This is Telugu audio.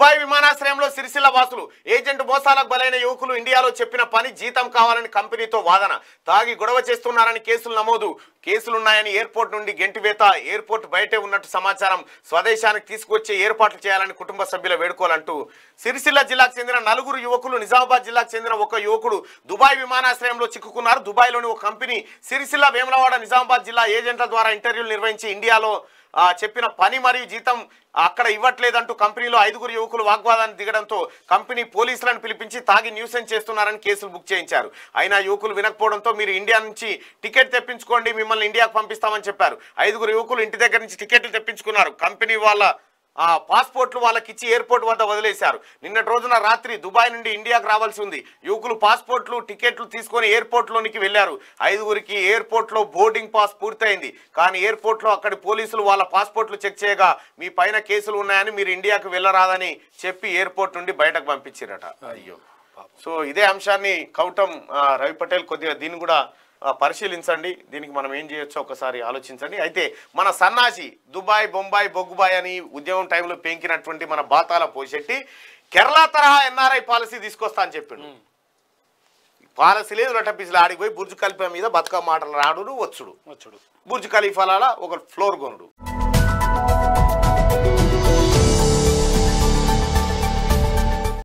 దుబాయ్ విమానాశ్రయంలో సిరిసిల్ల వాసులు ఏజెంట్ మోసాలకు బలైన యువకులు ఇండియాలో చెప్పిన పని జీతం కావాలని కంపెనీతో వాదన తాగి గొడవ చేస్తున్నారని కేసులు నమోదు కేసులున్నాయని ఎయిర్పోర్ట్ నుండి గెంటివేత ఎయిర్పోర్ట్ బయటే ఉన్నట్టు సమాచారం స్వదేశానికి తీసుకొచ్చే ఏర్పాట్లు చేయాలని కుటుంబ సభ్యుల వేడుకోలంటూ సిరిసిల్ల జిల్లాకు చెందిన నలుగురు యువకులు నిజామాబాద్ జిల్లాకు చెందిన ఒక యువకుడు దుబాయ్ విమానాశ్రయంలో చిక్కుకున్నారు దుబాయ్లోని ఒక కంపెనీ సిరిసిల్ల వేములవాడ నిజామాబాద్ జిల్లా ఏజెంట్ల ద్వారా ఇంటర్వ్యూలు నిర్వహించి ఇండియాలో ఆ, చెప్పిన పని మరియు జీతం అక్కడ ఇవ్వట్లేదంటూ కంపెనీలో ఐదుగురు యువకులు వాగ్వాదాన్ని దిగడంతో కంపెనీ పోలీసులను పిలిపించి తాగి న్యూసెన్స్ చేస్తున్నారని కేసులు బుక్ చేయించారు అయినా యువకులు వినకపోవడంతో మీరు ఇండియా నుంచి టికెట్ తెప్పించుకోండి మిమ్మల్ని ఇండియాకు పంపిస్తామని చెప్పారు ఐదుగురు యువకులు ఇంటి దగ్గర నుంచి టికెట్లు తెప్పించుకున్నారు కంపెనీ వాళ్ళ ఆ పాస్పోర్ట్లు వాళ్ళకి ఇచ్చి ఎయిర్పోర్ట్ వద్ద వదిలేశారు నిన్నటి రోజున రాత్రి దుబాయ్ నుండి ఇండియాకు రావాల్సి ఉంది యువకులు పాస్పోర్ట్లు టికెట్లు తీసుకొని ఎయిర్పోర్ట్లోనికి వెళ్లారు ఐదుగురికి ఎయిర్పోర్ట్లో బోర్డింగ్ పాస్ పూర్తయింది కానీ ఎయిర్పోర్ట్లో అక్కడి పోలీసులు వాళ్ళ పాస్పోర్ట్లు చెక్ చేయగా మీ పైన కేసులు ఉన్నాయని మీరు ఇండియాకు వెళ్ళరాదని చెప్పి ఎయిర్పోర్ట్ నుండి బయటకు పంపించారట అయ్యో సో ఇదే అంశాన్ని కౌటం ఆ, రవి పటేల్ కొద్దిగా దీన్ని కూడా ఆ, పరిశీలించండి దీనికి మనం ఏం చేయొచ్చో ఒకసారి ఆలోచించండి అయితే మన సన్నాసి దుబాయ్ బొంబాయి బొగ్గుబాయ్ అని ఉద్యమం టైంలో పెంకినటువంటి మన బాతాల పోషెట్టి కేరళ తరహా ఎన్ఆర్ఐ పాలసీ తీసుకొస్తా అని చెప్పిండు పాలసీ లేదు రటపీసులు ఆడికి పోయి బుర్జు ఖలీఫా మీద బతుకమ్మ మాటలు రాడుడు వచ్చుడు వచ్చుడు బుర్జు ఖలీఫాల ఒక ఫ్లోర్ కొనుడు